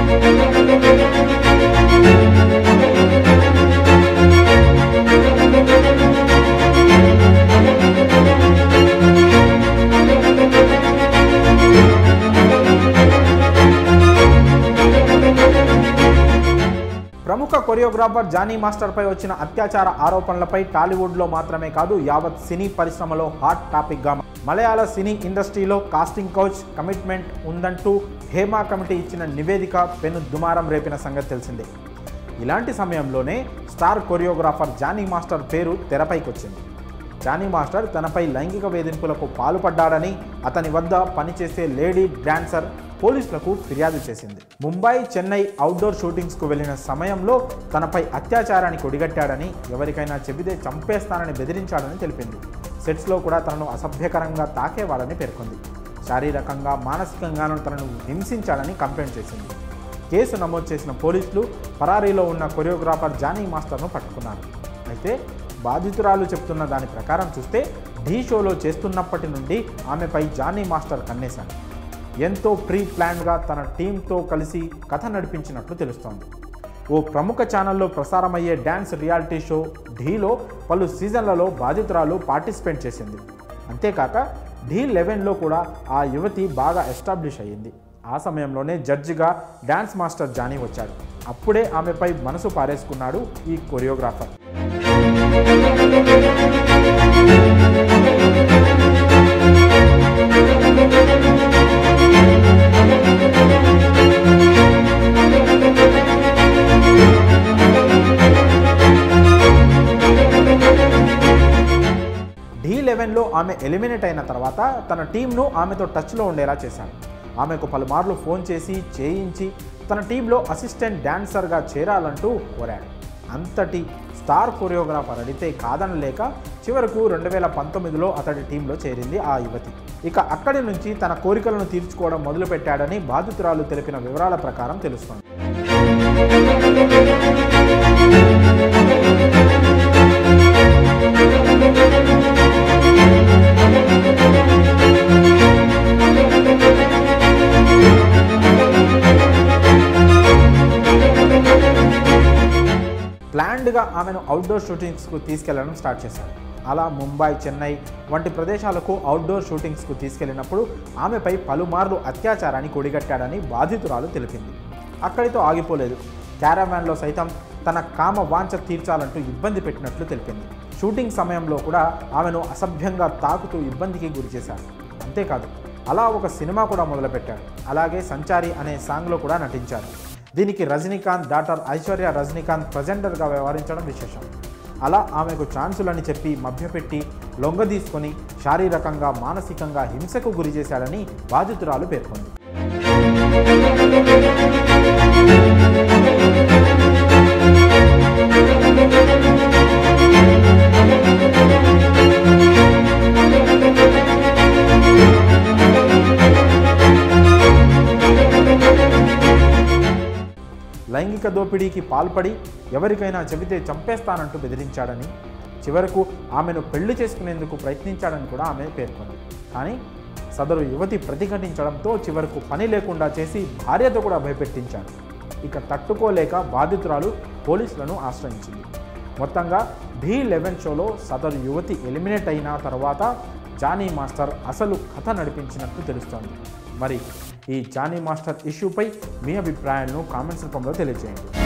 ప్రముఖ choreographer Johnny మాస్టర్పై వచ్చిన అత్యాచార ఆరోపణలపై టాలీవుడ్లో మాత్రమే కాదు యావత్ సినీ పరిశ్రమలో హాట్ టాపిక్గా మలయాళ సినీ ఇండస్ట్రీలో కాస్టింగ్ కౌచ్ కమిట్మెంట్ ఉందంటూ హేమా కమిటీ ఇచ్చిన నివేదిక పెను దుమారం రేపిన సంగతి తెలిసిందే ఇలాంటి సమయంలోనే స్టార్ కొరియోగ్రాఫర్ జానీ మాస్టర్ పేరు తెరపైకి వచ్చింది జానీ మాస్టర్ తనపై లైంగిక వేధింపులకు పాల్పడ్డాడని అతని వద్ద పనిచేసే లేడీ డాన్సర్ పోలీసులకు ఫిర్యాదు చేసింది ముంబై చెన్నై అవుట్డోర్ షూటింగ్స్కు వెళ్లిన సమయంలో తనపై అత్యాచారానికి ఒడిగట్టాడని ఎవరికైనా చెబితే చంపేస్తానని బెదిరించాడని తెలిపింది సెట్స్లో కూడా తనను అసభ్యకరంగా తాకేవాడని పేర్కొంది శారీరకంగా మానసికంగానూ తనను హింసించాడని కంప్లైంట్ చేసింది కేసు నమోదు చేసిన పోలీసులు పరారీలో ఉన్న కొరియోగ్రాఫర్ జానీ మాస్టర్ను పట్టుకున్నారు అయితే బాధితురాలు చెప్తున్న దాని ప్రకారం చూస్తే ఢీ షోలో చేస్తున్నప్పటి నుండి ఆమెపై జానీ మాస్టర్ కన్నేశాడు ఎంతో ప్రీ ప్లాన్గా తన టీంతో కలిసి కథ నడిపించినట్లు తెలుస్తోంది ఓ ప్రముఖ ఛానల్లో ప్రసారమయ్యే డ్యాన్స్ రియాలిటీ షో ఢీలో పలు సీజన్లలో బాధితురాలు పార్టిసిపేట్ చేసింది అంతేకాక ఢీ లెవెన్లో కూడా ఆ యువతి బాగా ఎస్టాబ్లిష్ అయ్యింది ఆ సమయంలోనే జడ్జిగా డ్యాన్స్ మాస్టర్ జానీ వచ్చాడు అప్పుడే ఆమెపై మనసు పారేసుకున్నాడు ఈ కొరియోగ్రాఫర్ ఢీ లెవెన్లో ఆమె ఎలిమినేట్ అయిన తర్వాత తన టీంను ఆమెతో టచ్లో ఉండేలా చేశాడు ఆమెకు పలుమార్లు ఫోన్ చేసి చేయించి తన టీంలో అసిస్టెంట్ డాన్సర్గా చేరాలంటూ కోరాడు అంతటి స్టార్ కొరియోగ్రాఫర్ అడిగితే కాదనలేక చివరకు రెండు వేల పంతొమ్మిదిలో అతడి టీంలో చేరింది ఆ యువతి ఇక అక్కడి నుంచి తన కోరికలను తీర్చుకోవడం మొదలుపెట్టాడని బాధితురాలు తెలిపిన వివరాల ప్రకారం తెలుస్తోంది ప్లాన్డ్గా ఆమెను అవుట్డోర్ షూటింగ్స్కు తీసుకెళ్లడం స్టార్ట్ చేశాడు అలా ముంబై చెన్నై వంటి ప్రదేశాలకు అవుట్డోర్ షూటింగ్స్కు తీసుకెళ్లినప్పుడు ఆమెపై పలుమార్లు అత్యాచారాన్ని కొడిగట్టాడని బాధితురాలు తెలిపింది అక్కడితో ఆగిపోలేదు క్యారావాన్లో సైతం తన కామ వాంఛ తీర్చాలంటూ ఇబ్బంది పెట్టినట్లు తెలిపింది షూటింగ్ సమయంలో కూడా ఆమెను అసభ్యంగా తాకుతూ ఇబ్బందికి గురి చేశాడు అంతేకాదు అలా ఒక సినిమా కూడా మొదలుపెట్టాడు అలాగే సంచారి అనే సాంగ్లో కూడా నటించాడు దీనికి రజనీకాంత్ డాక్టర్ ఐశ్వర్య రజనీకాంత్ ప్రజెంటర్గా వ్యవహరించడం విశేషం అలా ఆమెకు ఛాన్సులని చెప్పి మభ్యపెట్టి లొంగదీసుకొని శారీరకంగా మానసికంగా హింసకు గురి చేశాడని బాధితురాలు పేర్కొంది లైంగిక దోపిడీకి పాల్పడి ఎవరికైనా చెబితే చంపేస్తానంటూ బెదిరించాడని చివరకు ఆమెను పెళ్లి చేసుకునేందుకు ప్రయత్నించాడని కూడా ఆమె పేర్కొంది కానీ సదరు యువతి ప్రతిఘటించడంతో చివరకు పని లేకుండా చేసి భార్యతో కూడా భయపెట్టించాడు ఇక తట్టుకోలేక బాధితురాలు పోలీసులను ఆశ్రయించింది మొత్తంగా ఢీ లెవెన్ షోలో సదరు యువతి ఎలిమినేట్ అయిన తర్వాత జానీ మాస్టర్ అసలు కథ నడిపించినట్టు తెలుస్తోంది మరి ఈ జానీ మాస్టర్ ఇష్యూపై మీ అభిప్రాయాలను కామెంట్స్ రూపంలో తెలియజేయండి